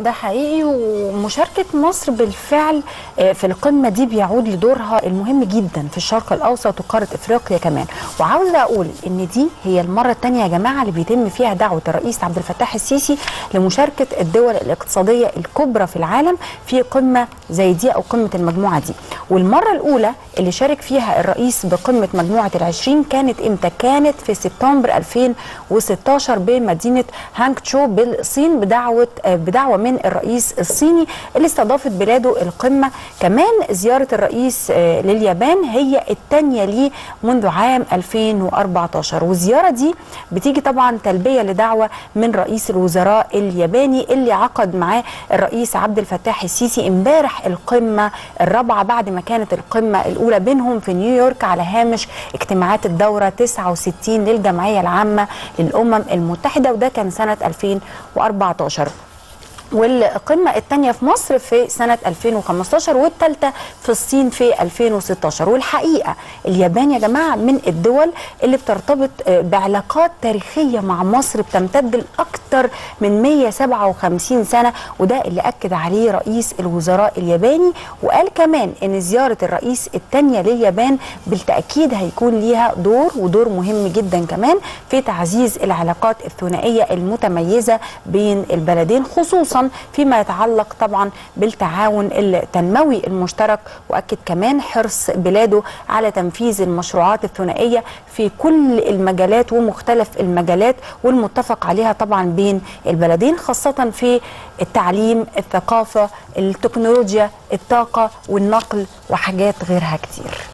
ده حقيقي ومشاركة مصر بالفعل آه، في القمة دي بيعود لدورها المهم جدا في الشرق الأوسط وقارة إفريقيا كمان وعاوزة أقول إن دي هي المرة الثانية يا جماعة اللي بيتم فيها دعوة الرئيس عبد الفتاح السيسي لمشاركة الدول الاقتصادية الكبرى في العالم في قمة زي دي أو قمة المجموعة دي والمرة الأولى اللي شارك فيها الرئيس بقمة مجموعة العشرين كانت إمتى؟ كانت في سبتمبر 2016 بمدينة هانغ تشو بالصين بدعوة آه، بدعوة من الرئيس الصيني اللي استضافت بلاده القمة كمان زيارة الرئيس آه، لليابان هي الثانية ليه منذ عام 2014 والزيارة دي بتيجي طبعا تلبية لدعوة من رئيس الوزراء الياباني اللي عقد معاه الرئيس عبد الفتاح السيسي امبارح القمة الرابعة بعد ما كانت القمة الأولى بينهم في نيويورك على هامش اجتماعات الدورة 69 للجمعية العامة للأمم المتحدة وده كان سنة 2014 والقمة الثانية في مصر في سنة 2015 والثالثة في الصين في 2016 والحقيقة اليابان يا جماعة من الدول اللي بترتبط آه، بعلاقات تاريخية مع مصر بتمتد لأكثر من 157 سنة وده اللي أكد عليه رئيس الوزراء الياباني وقال كمان إن زيارة الرئيس الثانية لليابان بالتأكيد هيكون ليها دور ودور مهم جدا كمان في تعزيز العلاقات الثنائية المتميزة بين البلدين خصوصا فيما يتعلق طبعا بالتعاون التنموي المشترك واكد كمان حرص بلاده على تنفيذ المشروعات الثنائيه في كل المجالات ومختلف المجالات والمتفق عليها طبعا بين البلدين خاصه في التعليم الثقافه التكنولوجيا الطاقه والنقل وحاجات غيرها كتير